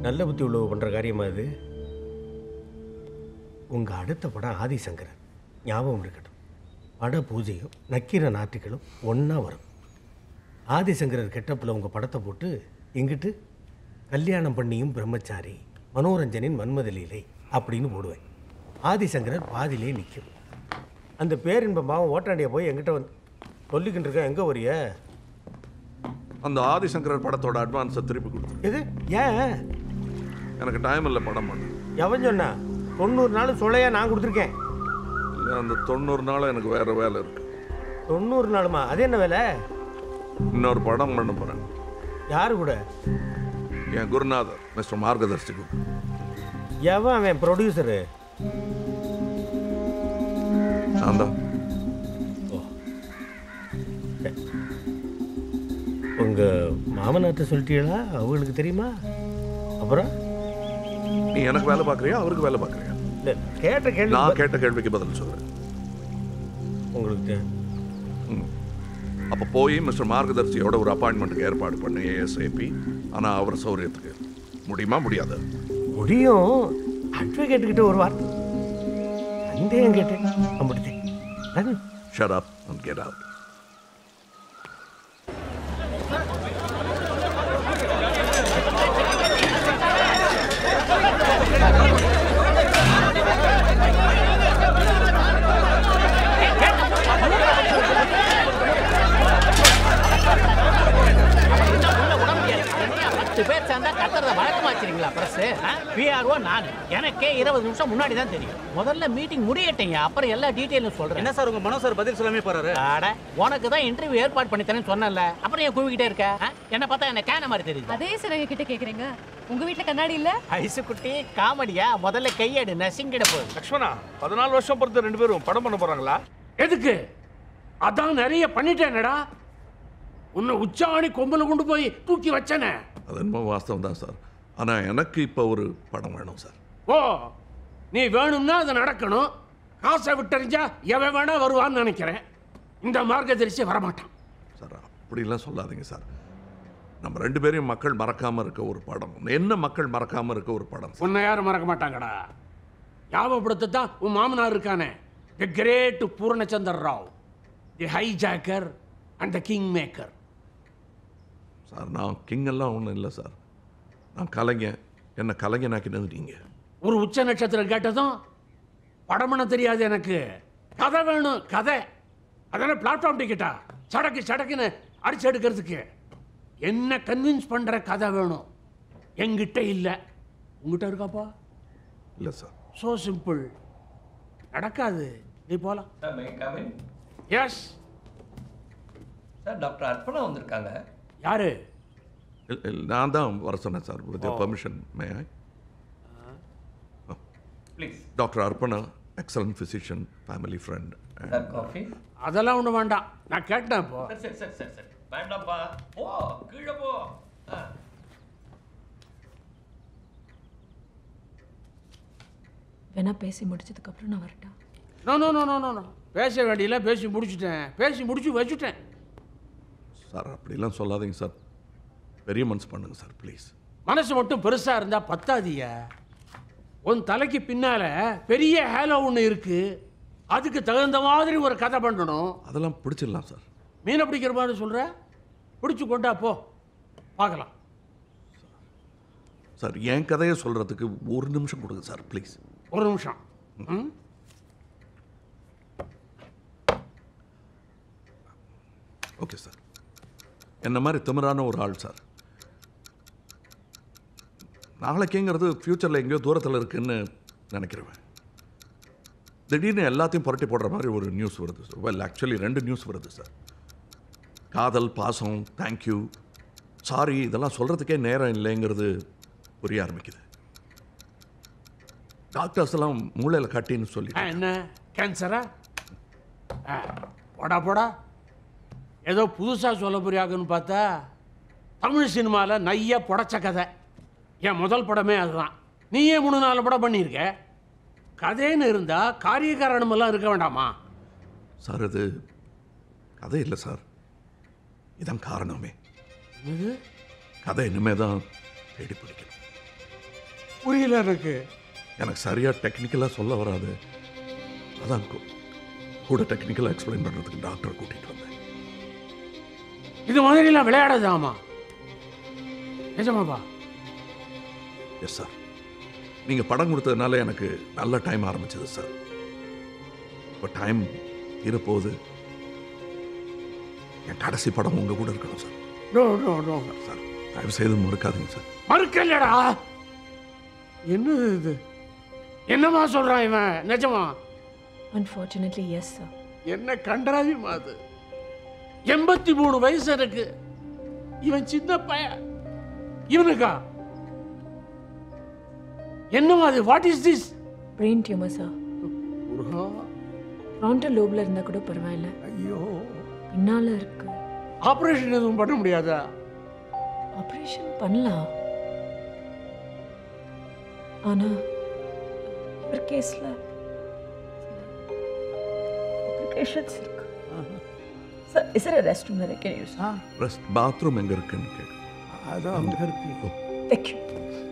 நல்ல புத்தி உள்ளவ பண்ணுற காரியமா இது உங்கள் அடுத்த படம் ஆதிசங்கரன் ஞாபகம் இருக்கட்டும் பட பூஜையும் நக்கீர நாட்டுகளும் ஒன்றா வரும் ஆதிசங்கரர் கெட்டப்பில் உங்கள் படத்தை போட்டு இங்கிட்டு கல்யாணம் பண்ணியும் பிரம்மச்சாரி மனோரஞ்சனின் மன்மதலீலை அப்படின்னு போடுவேன் ஆதிசங்கரர் பாதியிலே நிற்கும் அந்த பேரின்ப பாவம் ஓட்டாண்டிய போய் என்கிட்ட வந்து சொல்லிக்கிட்டு இருக்கேன் எங்கே வரிய அந்த ஆதிசங்கரர் படத்தோட அட்வான்ஸை திருப்பி கொடுத்து இது ஏன் எனக்கு டைம் இல்லை படம் பண்ண எவன் சொன்னா தொண்ணூறு நாள் சொல்லையா நான் கொடுத்துருக்கேன் இல்லை அந்த தொண்ணூறு நாள் எனக்கு வேற வேலை இருக்கு தொண்ணூறு நாளுமா அது என்ன வேலை இன்னொரு படம் பண்ண போறேன் யாரு கூட என் குருநாதர் மிஸ்டர் மார்கதர்ஷி குரு எவன் அவன் ப்ரொடியூசரு நான் தான் உங்கள் மாமனார்ட்ட சொல்லிட்டீங்களா அவங்களுக்கு தெரியுமா அப்புறம் நீ எனக்கு வேலை பார்க்குறியா அவருக்கு வேலை பார்க்குறியா இல்லை கேட்ட கேள்வி நான் கேட்ட கேள்விக்கு பதில் சொல்றேன் உங்களுக்கு தெ- ம். அப்போ போய் மிஸ்டர் மார்கதர்ஷியோட ஒரு அப்பாயின்மெண்ட்டுக்கு ஏற்பாடு பண்ணு ஏஎஸ்ஐபி ஆனால் அவர் சௌரியத்துக்கு முடியுமா முடியாது முடியும் அட்வொகேட் கிட்ட ஒரு வார்த்தை சந்தேகம் கேட்டேன் அப்படித்தேன் shut up and get out பத்து பேர் சேர்ந்தா கத்துறத வழக்கமா வச்சிருங்களா பிரஸ் பிஆர்ஓ நான் எனக்கே இருபது நிமிஷம் முன்னாடி தான் தெரியும் முதல்ல மீட்டிங் முடியட்டீங்க அப்புறம் எல்லா டீட்டெயிலும் சொல்றேன் என்ன சார் உங்க மனோ சார் பதில் சொல்லாமே போறாரு அட உனக்கு தான் இன்டர்வியூ ஏற்பாடு பண்ணி தரேன்னு சொன்னேன்ல அப்புறம் ஏன் கூவிக்கிட்டே இருக்க ஆ? என்ன பார்த்தா என்ன கேன மாதிரி தெரியுது அதே சார் எங்க கிட்ட கேக்குறீங்க உங்க வீட்ல கண்ணாடி இல்ல ஐசு குட்டி காமெடியா முதல்ல கையெடு நசிங்கிட போகுது லக்ஷ்மணா பதினாலு வருஷம் பொறுத்து ரெண்டு பேரும் படம் பண்ண போறாங்களா எதுக்கு அதான் நிறைய பண்ணிட்டேனடா உன்னை உச்சாணி கொம்புல கொண்டு போய் தூக்கி வச்சனே அது என்னமோ வாஸ்தவம் தான் சார் ஆனால் எனக்கு இப்போ ஒரு படம் வேணும் சார் ஓ நீ வேணும்னா அது நடக்கணும் காசை விட்டறிஞ்சா எவன் வேணா வருவான்னு நினைக்கிறேன் இந்த மார்க்கதரிசி வரமாட்டான் சார் அப்படிலாம் சொல்லாதீங்க சார் நம்ம ரெண்டு பேரையும் மக்கள் மறக்காம இருக்க ஒரு படம் என்ன மக்கள் மறக்காம இருக்க ஒரு படம் சார் உன்னை யாரும் மறக்க மாட்டாங்கடா ஞாபகப்படுத்த தான் உன் மாமனார் இருக்கானே the great Purnachandar Rao the hijacker and the king maker sir நான் கிங் எல்லாம் ஒன்றும் இல்லை சார் நான் கலைஞன் என்ன கலைஞனாக்கினது நீங்கள் ஒரு உச்ச நட்சத்திரம் கேட்டதும் படமன தெரியாது எனக்கு கதை வேணும் கதை அதான பிளாட்ஃபார்ம் டிக்கெட்டா சடக்கு சடக்குன்னு அடிச்சு எடுக்கிறதுக்கு என்ன கன்வின்ஸ் பண்ற கதை வேணும் என்கிட்ட இல்லை உங்ககிட்ட இருக்காப்பா இல்லை சார் ஸோ சிம்பிள் நடக்காது நீ போலாம் எஸ் சார் டாக்டர் அர்ப்பணா வந்திருக்காங்க யாரு இல்ல- இல்ல, நான் தான் வர சொன்னேன் sir with permission may I please doctor Arpana excellent physician family friend sir coffee அதெல்லாம் ஒன்றும் வேண்டாம் நான் கேட்டேன் இப்போ சரி சரி சரி சரி சரி வேண்டாம்ப்பா போ கீழே போ ஆ வேணா பேசி முடிச்சதுக்கு அப்புறம் நான் வரட்டா no no no no no no பேச வேண்டியல பேசி முடிச்சிட்டேன் பேசி முடிச்சு வச்சுட்டேன் சார் அப்படிலாம் சொல்லாதீங்க சார் பெரிய மனசு பண்ணுங்க சார் ப்ளீஸ் மனசு மட்டும் பெருசா இருந்தா பத்தாதிய உன் தலைக்கு பின்னால பெரிய ஹேலோ ஒன்று இருக்கு அதுக்கு தகுந்த மாதிரி ஒரு கதை பண்ணணும் அதெல்லாம் பிடிச்சிடலாம் சார் மீனை பிடிக்கிற மாதிரி சொல்ற பிடிச்சு கொண்டா போ பார்க்கலாம் சார் என் கதையை சொல்கிறதுக்கு ஒரு நிமிஷம் கொடுங்க சார் ப்ளீஸ் ஒரு நிமிஷம் ம்? ஓகே சார் என்ன மாதிரி திமிரான ஒரு ஆள் சார் நாளைக்குங்கிறது ஃப்யூச்சரில் எங்கேயோ தூரத்தில் இருக்குன்னு நினைக்கிறேன் திடீர்னு எல்லாத்தையும் புரட்டி போடுற மாதிரி ஒரு நியூஸ் வருது சார் வெல் ஆக்சுவலி ரெண்டு நியூஸ் வருது சார் காதல் பாசம் தேங்க்யூ சாரி இதெல்லாம் சொல்கிறதுக்கே நேரம் இல்லைங்கிறது புரிய ஆரம்பிக்குது டாக்டர்ஸ் எல்லாம் மூளையில் கட்டின்னு சொல்லி ஆ, என்ன கேன்சரா ஆ, போடா போடா ஏதோ புதுசாக சொல்ல புரியாதுன்னு பார்த்தா தமிழ் சினிமாவில் நைய புடச்ச கதை என் முதல் படமே அதுதான் நீயே மூணு நாலு படம் பண்ணியிருக்க கதைன்னு இருந்தால் காரிய காரணமெல்லாம் இருக்க வேண்டாமா சார் அது கதை இல்லை சார் இதான் காரணமே இது கதை இனிமே தான் தேடி பிடிக்கணும் புரியல எனக்கு எனக்கு சரியாக டெக்னிக்கலாக சொல்ல வராது அதான் கூ- கூட டெக்னிக்கலாக எக்ஸ்பிளைன் பண்ணுறதுக்கு டாக்டரை கூட்டிகிட்டு வந்தேன் இது மாதிரிலாம் விளையாடாதாமா நிஜமாப்பா எஸ் சார் நீங்கள் படம் கொடுத்ததுனால எனக்கு நல்ல டைம் ஆரம்பிச்சது சார் இப்போ டைம் இருப்போது என் கடைசி படம் உங்கள் கூட இருக்கணும் sir no no no sir தயவு செய்து மறுக்காதீங்க சார் மறுக்கலடா என்னது இது என்னமா சொல்றான் இவன் நிஜமா அன்ஃபார்ச்சுனேட்லி எஸ் சார் என்ன கண்டாவிமா அது எண்பத்தி மூணு வயசு இருக்கு இவன் சின்ன பையன் இவனுக்கா என்னமா அது what is this brain tumour sir Muruga frontal லோபில் இருந்தால் கூட பரவாயில்ல ஐயோ பின்னால் இருக்கு ஆபரேஷன் எதுவும் பண்ண முடியாதா ஆப்ரேஷன் பண்ணலாம் ஆனால் ஒரு கேஸில் காம்ப்ளிகேஷன்ஸ் இருக்கு sir is it rest room that I can use? Rest bathroom எங்கே இருக்குன்னு கேட்கு அதான் அங்க இருக்கு Thank you.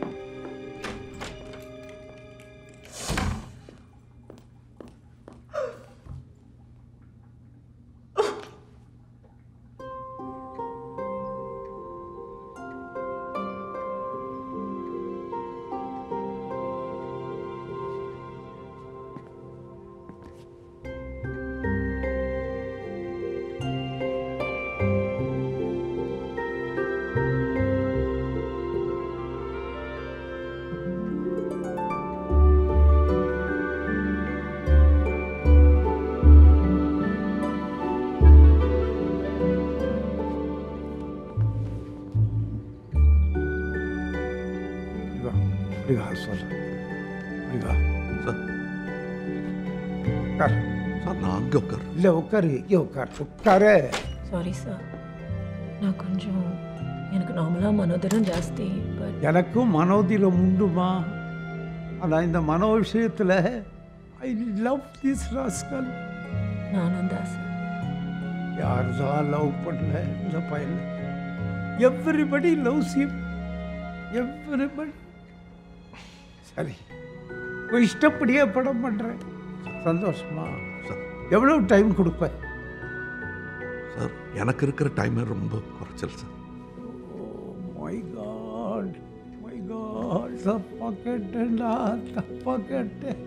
இப்படி வா சொல்ல இப்படி வா சார் உட்கார் சார் நான் அங்கே உட்கார் இல்லை உட்காரு இங்கே உட்கார் உட்காரு சாரி சார் நான் கொஞ்சம் எனக்கு நார்மலாக மனோதரம் ஜாஸ்தி பட் எனக்கும் மனோதிரம் உண்டுமா ஆனால் இந்த மனோ விஷயத்தில் ஐ லவ் திஸ் ராஸ்கல் நானும் தான் சார் யார் தான் லவ் பண்ணல இந்த பையன் எவ்ரிபடி லவ்ஸ் him எவ்ரிபடி சரி உன் இஷ்டப்படியே படம் பண்ணுறேன் சந்தோஷமா சார் எவ்வளோ டைம் கொடுப்பேன் சார் எனக்கு இருக்கிற டைமே ரொம்ப குறைச்சல் sir my God my God தப்பா கேட்டேன்டா தப்பா கேட்டேன்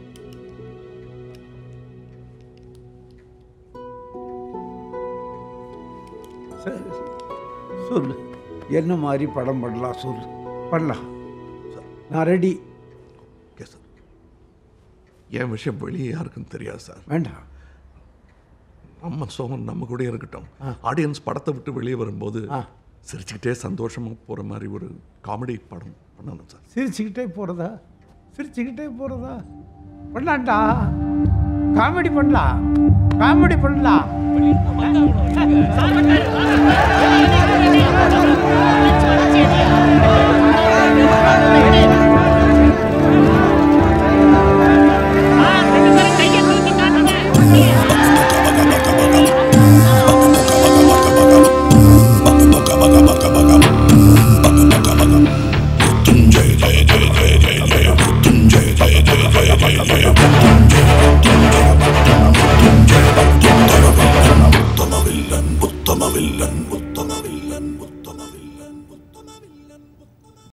சரி சொல்லு என்ன மாதிரி படம் பண்ணலாம் சொல்லு பண்ணலாம் சார் நான் ரெடி ஓகே சார் என் விஷயம் வெளியே யாருக்கும் தெரியாது சார் வேண்டாம் நம்ம சோகம் நம்ம கூட இருக்கட்டும் ஆடியன்ஸ் படத்தை விட்டு வெளியே வரும்போது ஆ. சிரிச்சுக்கிட்டே சந்தோஷமாக போகிற மாதிரி ஒரு காமெடி படம் பண்ணணும் சார் சிரிச்சுக்கிட்டே போகிறதா சிரிச்சுக்கிட்டே போகிறதா பண்ணலாம்டா காமெடி பண்ணலாம் காமெடி பண்ணலாம் சார்,